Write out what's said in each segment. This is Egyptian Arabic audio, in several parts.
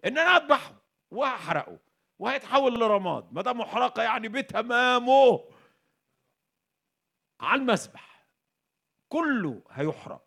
ان انا اذبحه وهحرقه وهيتحول لرماد ما دام محرقه يعني بتمامه على المذبح كله هيحرق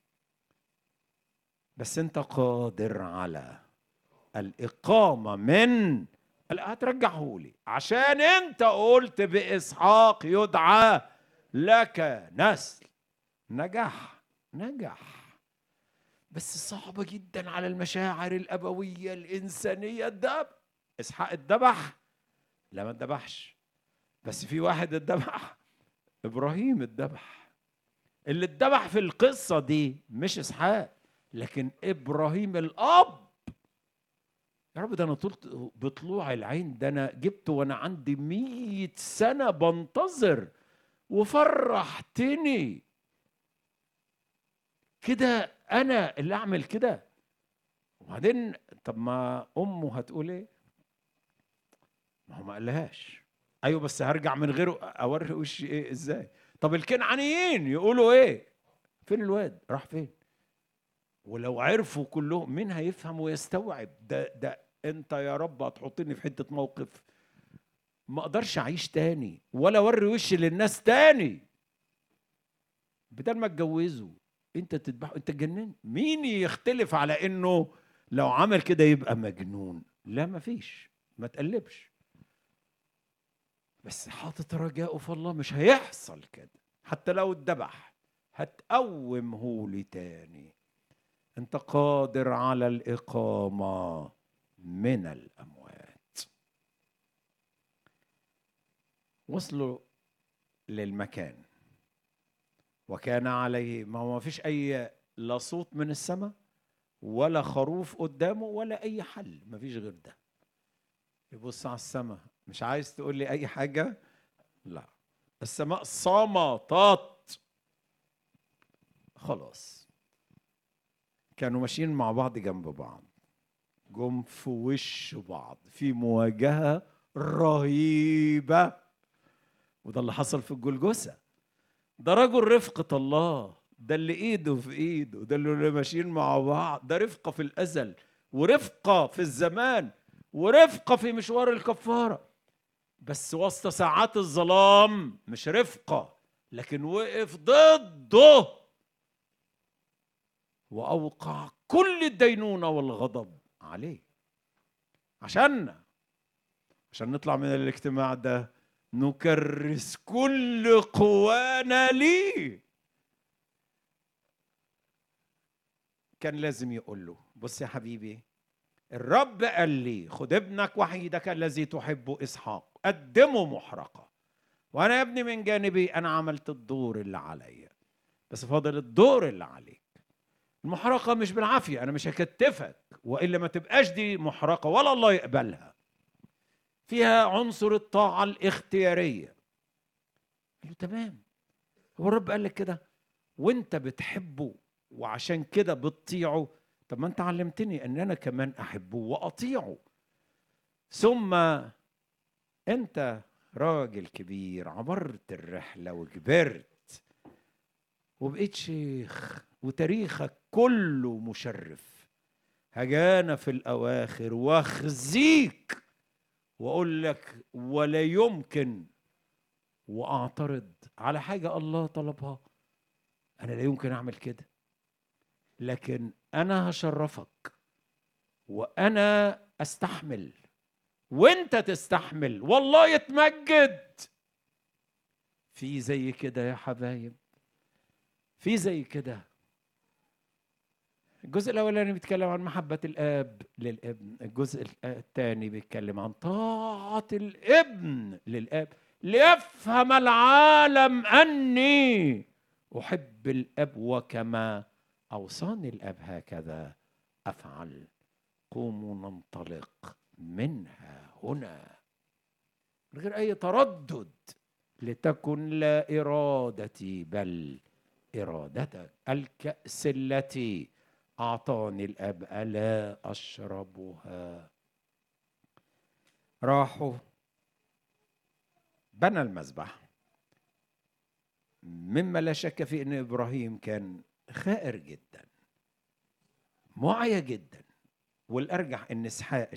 بس انت قادر على الاقامه من لا هترجعه لي عشان انت قلت باسحاق يدعى لك نسل نجح نجح بس صعبة جدا على المشاعر الأبوية الإنسانية الدب إسحاق اتذبح لا ما اتذبحش بس في واحد اتذبح إبراهيم اتذبح اللي اتذبح في القصة دي مش إسحاق لكن إبراهيم الأب يا رب ده أنا طلت بطلوع العين ده أنا جبته وأنا عندي مية سنة بنتظر وفرحتني كده انا اللي اعمل كده وبعدين طب ما امه هتقول ايه ما هو ما قالهاش ايوه بس هرجع من غيره اوري وشي ايه ازاي طب الكنعانيين يقولوا ايه فين الواد راح فين ولو عرفوا كلهم مين هيفهم ويستوعب ده ده انت يا رب هتحطني في حته موقف ما اقدرش اعيش تاني ولا اوري وشي للناس تاني بدل ما اتجوزوا انت تذبحه انت اتجننت مين يختلف على انه لو عمل كده يبقى مجنون لا ما فيش ما تقلبش بس حاطط رجاءه في الله مش هيحصل كده حتى لو اتذبح هتقومه لي تاني انت قادر على الاقامه من الاموات وصلوا للمكان وكان عليه ما هو ما فيش اي لا صوت من السماء ولا خروف قدامه ولا اي حل ما فيش غير ده يبص على السماء مش عايز تقول لي اي حاجه لا السماء صمتت خلاص كانوا ماشيين مع بعض جنب بعض جم في وش بعض في مواجهه رهيبه وده اللي حصل في الجلجثه ده رجل رفقة الله ده اللي ايده في ايده ده اللي ماشيين مع بعض ده رفقة في الازل ورفقة في الزمان ورفقة في مشوار الكفارة بس وسط ساعات الظلام مش رفقة لكن وقف ضده وأوقع كل الدينونة والغضب عليه عشاننا عشان نطلع من الاجتماع ده نكرس كل قوانا ليه كان لازم يقول له بص يا حبيبي الرب قال لي خد ابنك وحيدك الذي تحبه اسحاق قدمه محرقه وانا يا ابني من جانبي انا عملت الدور اللي عليا بس فاضل الدور اللي عليك المحرقه مش بالعافيه انا مش هكتفك والا ما تبقاش دي محرقه ولا الله يقبلها فيها عنصر الطاعة الاختيارية قال له تمام هو الرب قال لك كده وانت بتحبه وعشان كده بتطيعه طب ما انت علمتني ان انا كمان احبه واطيعه ثم انت راجل كبير عبرت الرحلة وكبرت وبقيت شيخ وتاريخك كله مشرف هجانا في الأواخر واخزيك واقول لك ولا يمكن واعترض على حاجه الله طلبها انا لا يمكن اعمل كده لكن انا هشرفك وانا استحمل وانت تستحمل والله يتمجد في زي كده يا حبايب في زي كده الجزء الاولاني بيتكلم عن محبه الاب للابن الجزء الثاني بيتكلم عن طاعه الابن للاب ليفهم العالم اني احب الاب وكما اوصاني الاب هكذا افعل قوموا ننطلق منها هنا من غير اي تردد لتكن لا ارادتي بل ارادتك الكاس التي أعطاني الأب ألا أشربها راحوا بنى المذبح مما لا شك في أن إبراهيم كان خائر جدا معيا جدا والارجح ان اسحاق